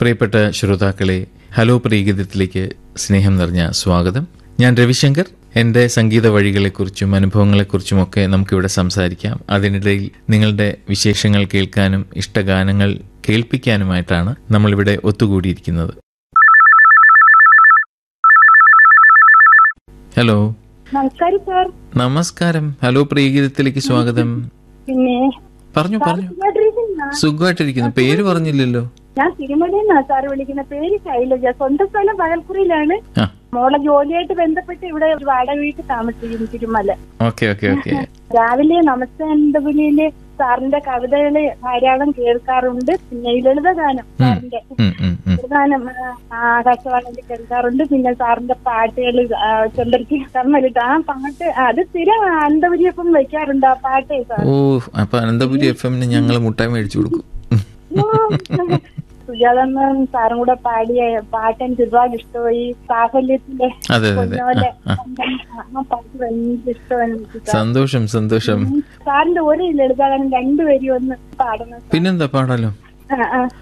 പ്രിയപ്പെട്ട ശ്രോതാക്കളെ ഹലോ പ്രീഗീതത്തിലേക്ക് സ്നേഹം നിറഞ്ഞ സ്വാഗതം ഞാൻ രവിശങ്കർ എന്റെ സംഗീത വഴികളെക്കുറിച്ചും അനുഭവങ്ങളെക്കുറിച്ചുമൊക്കെ നമുക്കിവിടെ സംസാരിക്കാം അതിനിടയിൽ നിങ്ങളുടെ വിശേഷങ്ങൾ കേൾക്കാനും ഇഷ്ടഗാനങ്ങൾ കേൾപ്പിക്കാനുമായിട്ടാണ് നമ്മളിവിടെ ഒത്തുകൂടിയിരിക്കുന്നത് ഹലോ നമസ്കാരം സാർ നമസ്കാരം ഹലോ പ്രീഗീതത്തിലേക്ക് സ്വാഗതം പിന്നെ പറഞ്ഞു പറഞ്ഞു സുഖമായിട്ടിരിക്കുന്നോ? സുഖമായിട്ടിരിക്കുന്നു പേര് പറഞ്ഞില്ലല്ലോ ഞാൻ തിരുമലയെന്നാ സാർ വിളിക്കുന്ന പേര് ശൈലജ സ്വന്തം സ്ഥലം പകൽക്കുറിയിലാണ് ആ മോളെ ജോലിയായിട്ട് ബന്ധപ്പെട്ട് ഇവിടെ ഒരു വാടക വീട്ടിൽ താമസിക്കുന്നു തിരുമല ഓക്കെ ഓക്കെ ഓക്കെ രാവിലെ നമസ്തേ അനന്തപുരിയിലെ സാറിന്റെ കവിതകള് ധാരാളം കേൾക്കാറുണ്ട് പിന്നെ ഈ ലളിതഗാനം സാറിന്റെ ഉം, ഉം, ഉം. ലളിതഗാനം ആ, ആകാശവാണിയിൽ കേൾക്കാറുണ്ട് പിന്നെ സാറിന്റെ പാട്ടുകൾ ചെമ്പരത്തി കമ്മലിട്ട് ആ പാട്ട് അത് സ്ഥിരം അനന്തപുരിയപ്പം വെക്കാറുണ്ട് ആ പാട്ടേ സാർ ഓ അപ്പൊ അനന്തപുരി എഫ് എമ്മിന് ഞങ്ങൾ മുട്ടായി മേടിച്ചു കൊടുക്കും സുജാതമ്മ സാറും കൂടെ പാടിയ പാട്ട് എനിക്ക് ഒരുപാട് ഇഷ്ടമായി സാഫല്യത്തിന്റെ അതെ അതെ അതെ പൊന്നോലെ ആ, ആ. ആ പാട്ട് ഭയങ്കര ഇഷ്ടമാണ് എനിക്ക് സാർ. സന്തോഷം സന്തോഷം സാറിന്റെ ഒരു ലളിതഗാനം രണ്ടുപേരും ഒന്ന് പാടണം സാർ. പിന്നെന്താ പാടാലോ ആ, ആ.